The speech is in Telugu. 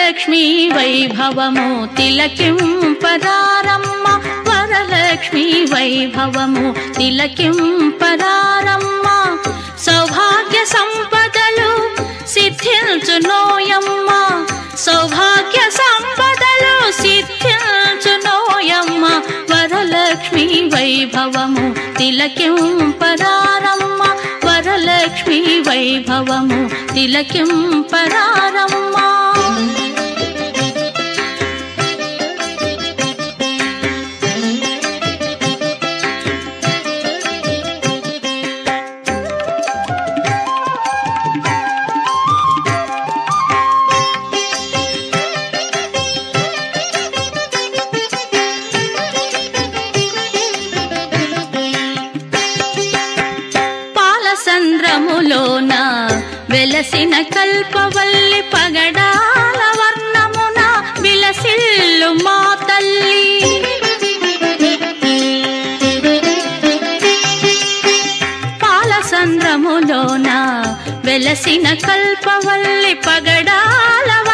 వరలక్ష్మి వైభవము తిలకింపరారమ్మ వరలక్ష్మి వైభవము తిలకింపరారమ్మ సౌభాగ్య సంపదలు సిద్ధించునోయమ్మ సౌభాగ్య సంపదలు సిద్ధించునోయమ్మ వరలక్ష్మి వైభవము తిలకింపరారమ్మ వరలక్ష్మి వైభవము తిలకింపరారమ్మ పాలసంద్రములోన వెలసిన కల్పవల్లి పగడాల వర్ణమున విలసిల్లు మా తల్లి పాలసంద్రములోన వెలసిన కల్పవల్లి పగడాల